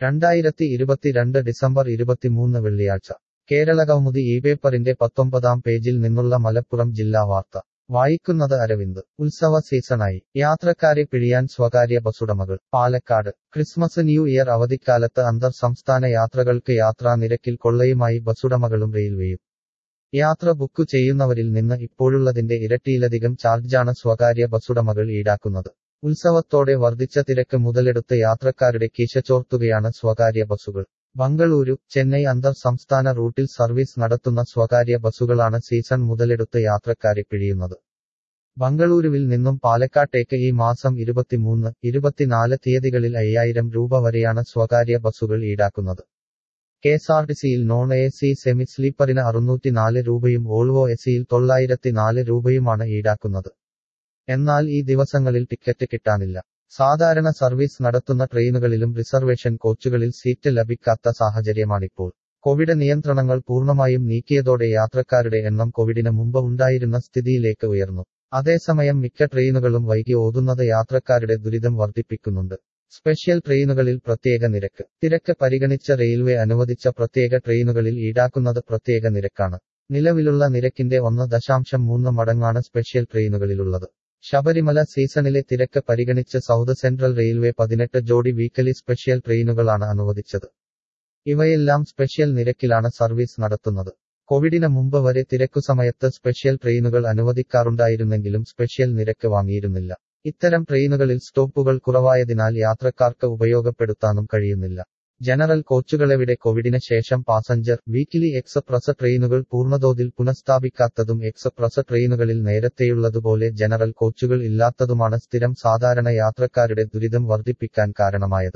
രണ്ടായിരത്തി ഇരുപത്തിരണ്ട് ഡിസംബർ ഇരുപത്തിമൂന്ന് വെള്ളിയാഴ്ച കേരളകൗമുദി ഈ പേപ്പറിന്റെ പത്തൊമ്പതാം പേജിൽ നിന്നുള്ള മലപ്പുറം ജില്ലാ വാർത്ത വായിക്കുന്നത് അരവിന്ദ് ഉത്സവ സീസണായി യാത്രക്കാരെ പിഴിയാൻ സ്വകാര്യ ബസുടമകൾ പാലക്കാട് ക്രിസ്മസ് ന്യൂ ഇയർ അവധിക്കാലത്ത് അന്തർ സംസ്ഥാന യാത്രകൾക്ക് യാത്രാ നിരക്കിൽ കൊള്ളയുമായി ബസുടമകളും റെയിൽവേയും യാത്ര ബുക്ക് ചെയ്യുന്നവരിൽ നിന്ന് ഇപ്പോഴുള്ളതിന്റെ ഇരട്ടിയിലധികം ചാർജാണ് സ്വകാര്യ ബസുടമകൾ ഈടാക്കുന്നത് ഉത്സവത്തോടെ വർദ്ധിച്ച തിരക്ക് മുതലെടുത്ത് യാത്രക്കാരുടെ കീശ ചോർത്തുകയാണ് സ്വകാര്യ ബസുകൾ ബംഗളൂരു ചെന്നൈ അന്തർ സംസ്ഥാന റൂട്ടിൽ സർവീസ് നടത്തുന്ന സ്വകാര്യ ബസുകളാണ് സീസൺ മുതലെടുത്ത് യാത്രക്കാരെ പിഴിയുന്നത് ബംഗളൂരുവിൽ നിന്നും പാലക്കാട്ടേക്ക് ഈ മാസം ഇരുപത്തിമൂന്ന് ഇരുപത്തിനാല് തീയതികളിൽ അയ്യായിരം രൂപ വരെയാണ് സ്വകാര്യ ബസുകൾ ഈടാക്കുന്നത് കെഎസ്ആർടിസിയിൽ നോൺ എ സി സെമി സ്ലീപ്പറിന് അറുന്നൂറ്റിനാല് രൂപയും വോൾവോ എസിയിൽ തൊള്ളായിരത്തിനാല് രൂപയുമാണ് ഈടാക്കുന്നത് എന്നാൽ ഈ ദിവസങ്ങളിൽ ടിക്കറ്റ് കിട്ടാനില്ല സാധാരണ സർവീസ് നടത്തുന്ന ട്രെയിനുകളിലും റിസർവേഷൻ കോച്ചുകളിൽ സീറ്റ് ലഭിക്കാത്ത സാഹചര്യമാണിപ്പോൾ കോവിഡ് നിയന്ത്രണങ്ങൾ പൂർണ്ണമായും നീക്കിയതോടെ യാത്രക്കാരുടെ എണ്ണം കോവിഡിന് മുമ്പ് ഉണ്ടായിരുന്ന സ്ഥിതിയിലേക്ക് ഉയർന്നു അതേസമയം മിക്ക ട്രെയിനുകളും വൈകി ഓതുന്നത് യാത്രക്കാരുടെ ദുരിതം വർദ്ധിപ്പിക്കുന്നുണ്ട് സ്പെഷ്യൽ ട്രെയിനുകളിൽ പ്രത്യേക നിരക്ക് തിരക്ക് പരിഗണിച്ച റെയിൽവേ അനുവദിച്ച പ്രത്യേക ട്രെയിനുകളിൽ ഈടാക്കുന്നത് പ്രത്യേക നിരക്കാണ് നിലവിലുള്ള നിരക്കിന്റെ ഒന്ന് ദശാംശം മൂന്ന് മടങ്ങാണ് സ്പെഷ്യൽ ട്രെയിനുകളിലുള്ളത് ശബരിമല സീസണിലെ തിരക്ക് പരിഗണിച്ച് സൗത്ത് സെൻട്രൽ റെയിൽവേ പതിനെട്ട് ജോഡി വീക്കലി സ്പെഷ്യൽ ട്രെയിനുകളാണ് അനുവദിച്ചത് ഇവയെല്ലാം സ്പെഷ്യൽ നിരക്കിലാണ് സർവീസ് നടത്തുന്നത് കോവിഡിന് മുമ്പ് വരെ തിരക്കുസമയത്ത് സ്പെഷ്യൽ ട്രെയിനുകൾ അനുവദിക്കാറുണ്ടായിരുന്നെങ്കിലും സ്പെഷ്യൽ നിരക്ക് വാങ്ങിയിരുന്നില്ല ഇത്തരം ട്രെയിനുകളിൽ സ്റ്റോപ്പുകൾ കുറവായതിനാൽ യാത്രക്കാർക്ക് ഉപയോഗപ്പെടുത്താനും കഴിയുന്നില്ല ജനറൽ കോച്ചുകളെവിടെ കോവിഡിന് ശേഷം പാസഞ്ചർ വീക്കിലി എക്സ്പ്രസ് ട്രെയിനുകൾ പൂർണ്ണതോതിൽ പുനഃസ്ഥാപിക്കാത്തതും എക്സ്പ്രസ് ട്രെയിനുകളിൽ നേരത്തെയുള്ളതുപോലെ ജനറൽ കോച്ചുകൾ ഇല്ലാത്തതുമാണ് സ്ഥിരം സാധാരണ യാത്രക്കാരുടെ ദുരിതം വർദ്ധിപ്പിക്കാൻ കാരണമായത്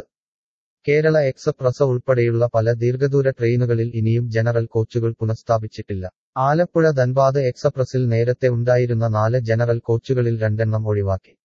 കേരള എക്സ്പ്രസ് ഉൾപ്പെടെയുള്ള പല ദീർഘദൂര ട്രെയിനുകളിൽ ഇനിയും ജനറൽ കോച്ചുകൾ പുനഃസ്ഥാപിച്ചിട്ടില്ല ആലപ്പുഴ ധൻബാദ് എക്സ്പ്രസിൽ നേരത്തെ ഉണ്ടായിരുന്ന നാല് ജനറൽ കോച്ചുകളിൽ രണ്ടെണ്ണം ഒഴിവാക്കി